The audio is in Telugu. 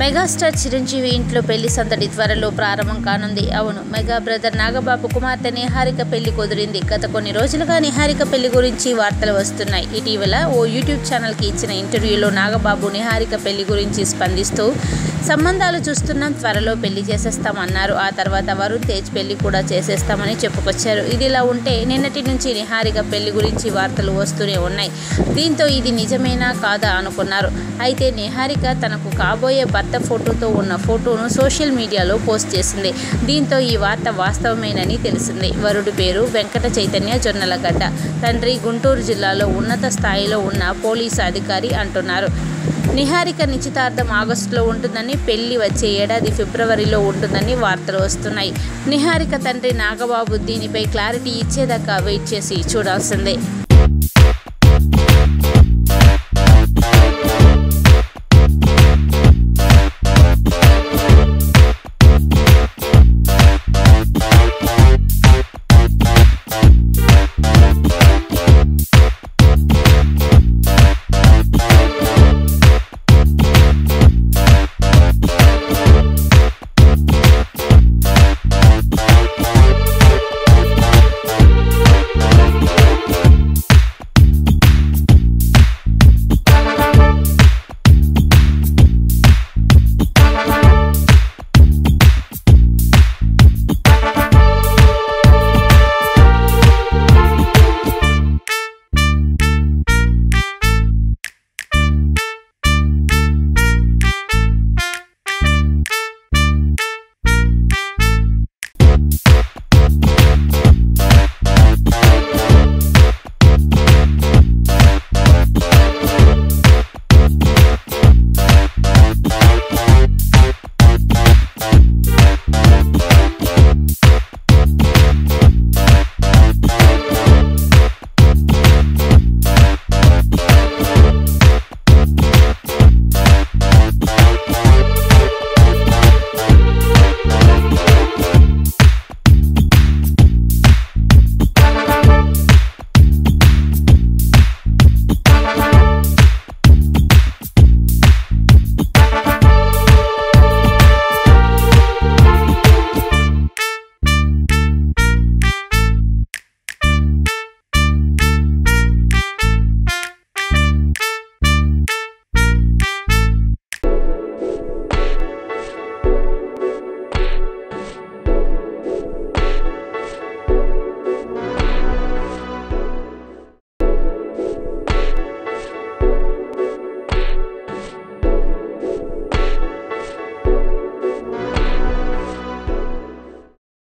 మెగాస్టార్ చిరంజీవి ఇంట్లో పెళ్లి సందడి త్వరలో ప్రారంభం కానుంది అవును మెగా బ్రదర్ నాగబాబు కుమార్తె నిహారిక పెళ్లి కుదిరింది గత కొన్ని రోజులుగా నిహారిక పెళ్లి గురించి వార్తలు వస్తున్నాయి ఇటీవల ఓ యూట్యూబ్ ఛానల్కి ఇచ్చిన ఇంటర్వ్యూలో నాగబాబు నిహారిక పెళ్లి గురించి స్పందిస్తూ సంబంధాలు చూస్తున్నాం త్వరలో పెళ్లి చేసేస్తామన్నారు ఆ తర్వాత వరుణ్ తేజ్ పెళ్లి కూడా చేసేస్తామని చెప్పుకొచ్చారు ఇదిలా ఉంటే నిన్నటి నుంచి నిహారిక పెళ్లి గురించి వార్తలు వస్తూనే ఉన్నాయి దీంతో ఇది నిజమేనా కాదా అనుకున్నారు అయితే నిహారిక తనకు కాబోయే భర్త ఫోటోతో ఉన్న ఫోటోను సోషల్ మీడియాలో పోస్ట్ చేసింది దీంతో ఈ వార్త వాస్తవమేనని తెలిసింది వరుడి పేరు వెంకట చైతన్య జొన్నలగడ్డ తండ్రి గుంటూరు జిల్లాలో ఉన్నత స్థాయిలో ఉన్న పోలీసు అధికారి అంటున్నారు నిహారిక నిశ్చితార్థం ఆగస్టులో ఉంటుందని పెళ్లి వచ్చే ఏడాది ఫిబ్రవరిలో ఉంటుందని వార్తలు వస్తున్నాయి నిహారిక తండ్రి నాగబాబు దీనిపై క్లారిటీ ఇచ్చేదాకా వెయిట్ చేసి చూడాల్సిందే